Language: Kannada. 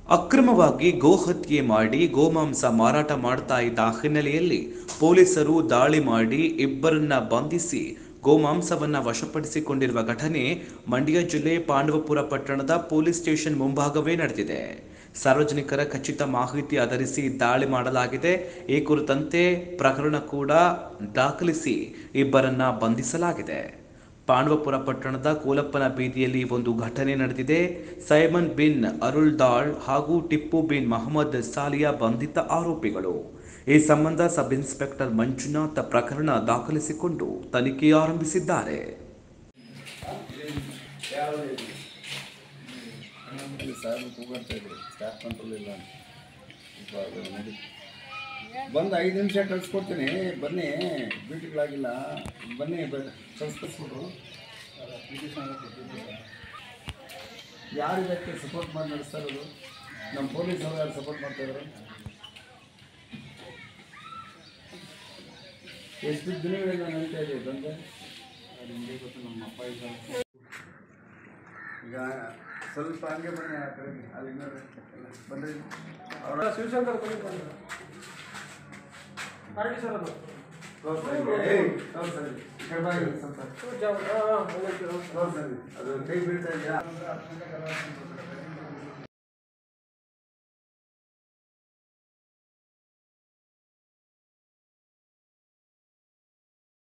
ಅಕ್ರಮವಾಗಿ ಗೋಹತ್ಯೆ ಮಾಡಿ ಗೋಮಾಂಸ ಮಾರಾಟ ಮಾಡ್ತಾ ಇದ್ದ ಹಿನ್ನೆಲೆಯಲ್ಲಿ ಪೊಲೀಸರು ದಾಳಿ ಮಾಡಿ ಇಬ್ಬರನ್ನ ಬಂಧಿಸಿ ಗೋಮಾಂಸವನ್ನ ವಶಪಡಿಸಿಕೊಂಡಿರುವ ಘಟನೆ ಮಂಡ್ಯ ಜಿಲ್ಲೆ ಪಾಂಡವಪುರ ಪಟ್ಟಣದ ಪೊಲೀಸ್ ಸ್ಟೇಷನ್ ಮುಂಭಾಗವೇ ನಡೆದಿದೆ ಸಾರ್ವಜನಿಕರ ಖಚಿತ ಮಾಹಿತಿ ಆಧರಿಸಿ ದಾಳಿ ಮಾಡಲಾಗಿದೆ ಈ ಕುರಿತಂತೆ ಪ್ರಕರಣ ಕೂಡ ದಾಖಲಿಸಿ ಇಬ್ಬರನ್ನ ಬಂಧಿಸಲಾಗಿದೆ ಪಾಂಡವಪುರ ಪಟ್ಟಣದ ಕೋಲಪ್ಪನ ಬೀದಿಯಲ್ಲಿ ಒಂದು ಘಟನೆ ನಡೆದಿದೆ ಸೈಮನ್ ಬಿನ್ ಅರುಳ್ ದಾಳ್ ಹಾಗೂ ಟಿಪ್ಪು ಬಿನ್ ಮಹಮ್ಮದ್ ಸಾಲಿಯಾ ಬಂಧಿತ ಆರೋಪಿಗಳು ಈ ಸಂಬಂಧ ಸಬ್ ಇನ್ಸ್ಪೆಕ್ಟರ್ ಮಂಜುನಾಥ್ ಪ್ರಕರಣ ದಾಖಲಿಸಿಕೊಂಡು ತನಿಖೆ ಆರಂಭಿಸಿದ್ದಾರೆ ಸಾಹೇಬ್ ಕೂಗಾಡ್ತಾ ಇದ್ರು ಸ್ಟಾಫ್ ಕಂಟ್ರೋಲ್ ಇಲ್ಲ ಅಂತ ಸ್ವಲ್ಪ ಅದು ನೋಡಿ ಬಂದು ಐದು ನಿಮಿಷ ಕಳಿಸ್ಕೊಡ್ತೀನಿ ಬನ್ನಿ ಡ್ಯೂಟಿಗಳಾಗಿಲ್ಲ ಬನ್ನಿ ಕಳಿಸ್ಕೊಟ್ಬಿಟ್ರು ಯಾರು ಇದಕ್ಕೆ ಸಪೋರ್ಟ್ ಮಾಡಿ ನಡೆಸ್ತಾ ಇರೋದು ನಮ್ಮ ಪೊಲೀಸ್ ಅವ್ರು ಯಾರು ಸಪೋರ್ಟ್ ಮಾಡ್ತಾ ಇದ್ದಾರೆ ಎಷ್ಟು ದಿನಗಳಿಂದ ನಡೀತಾ ಇದೆ ಬಂದೆ ಈಗ ಸ್ವಲ್ಪ ಹಂಗೆ ಬನ್ನಿ ಆ ಕಡೆಗೆ ಅಲ್ಲಿ ಇನ್ನೊಂದು ಬಂದ್ರಿ ಅವರ ಶಿವಶಂಕರ್ ಬನ್ನಿ ಬಂದ್ರು. ಪಾರ್ಟಿ ಸರ್ ಅದು ಸ್ವಲ್ಪ ಜಾವ- ಹಾ, ಹಾ, ಹಂಗಂತೀರ. ಅದು ಕೈ ಬೀಳ್ತಾ ಇದೆಯಾ